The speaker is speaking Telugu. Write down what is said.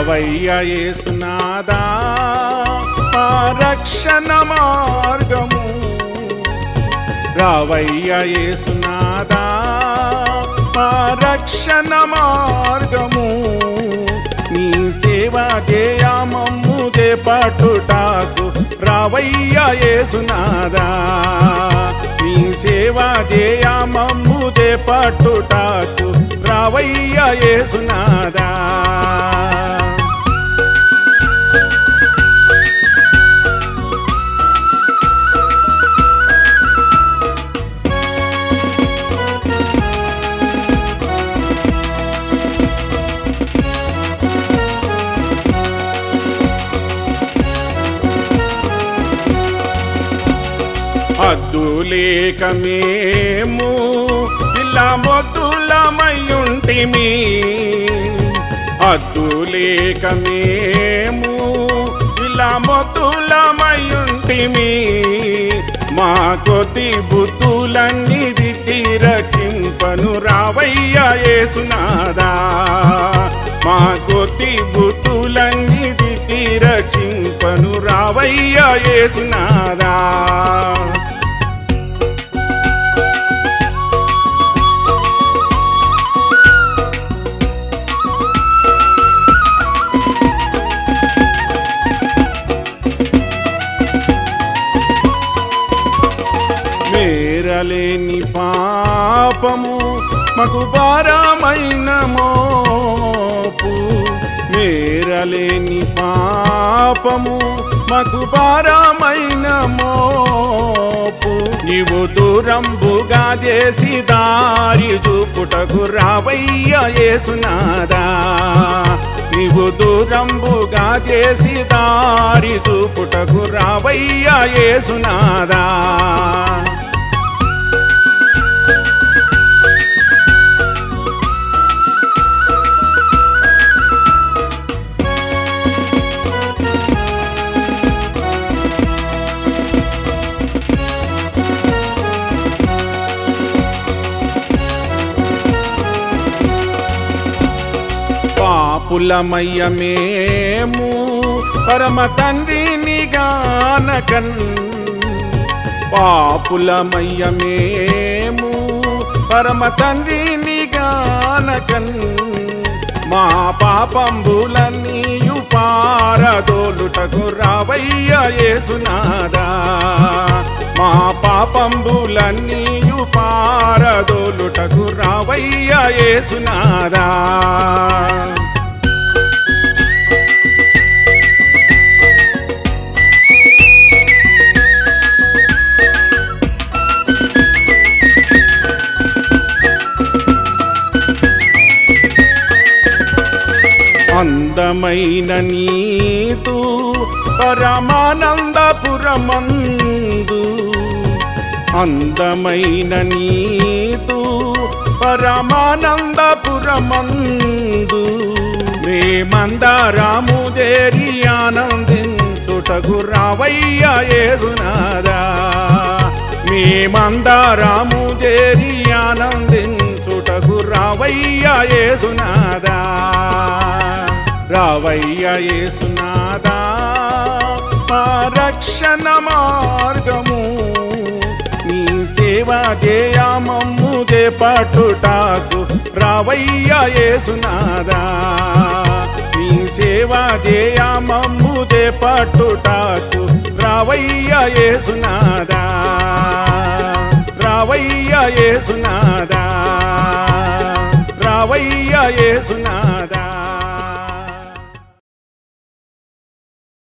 రావయ్య యేసునాదా మా రక్షణ మార్గము రావయ్య యేసునాదా మా రక్షణ మార్గము నీ సేవ చేయమమ్ము పట్టుటాకు రావయ్య యేసునాదా నీ సేవ చేయమమ్ము పట్టుటాకు రావయ్య యేసునాదా అద్దులేక మేము ఇలా మొద్దులమయ్యుంటిమి అద్దులేక మేము ఇలా మొద్దులమయ్యుంటిమి మా కొద్ది బుద్ధులన్నిది తీరకింపను రావయ్య యేసునాదా మా కొద్ది బుద్ధులన్నిది తీరకింపను రావయ్య యేసునాదా మేరలేని పాపము మగు భారమైన మోపు మేరలేని పాపము మగు భారమైన మోపు నీవు దూరంబుగా చేసి దారి చూపుటకు రావయ్య యేసునాదా నీవు దూరంబుగా చేసి దారి చూపుటకు రావయ్య యేసునాదా పాపులమయ్య మేము పరమ తండ్రిని గానకన్ పాపులమయ్య మేము పరమ తండ్రిని గానకన్ మా పాపంబులన్నీయు పారదోలుటకు రావయ్య యేసునాదా మా పాపంబులన్నీయు పారదోలుటకు రావయ్య యేసునాదా అందమైన నీతు పరమానందపురమందు అందమైన నీతు పరమానందపురమందు మేమందరము చేరి ఆనందించుటకు రావయ్య యేసునాదా మేమందరము చేరి ఆనందించుటకు రావయ్య యేసునాదా రావయ్య యేసునాదా మా రక్షణ మార్గము నీ సేవ చేయమమ్ము పట్టుటాకు రావయ్య యేసునాదా నీ సేవ చేయమమ్ము పట్టుటాకు రావయ్య యేసునాదా రావయ్య యేసునాదా రావయ్య యేసునాదా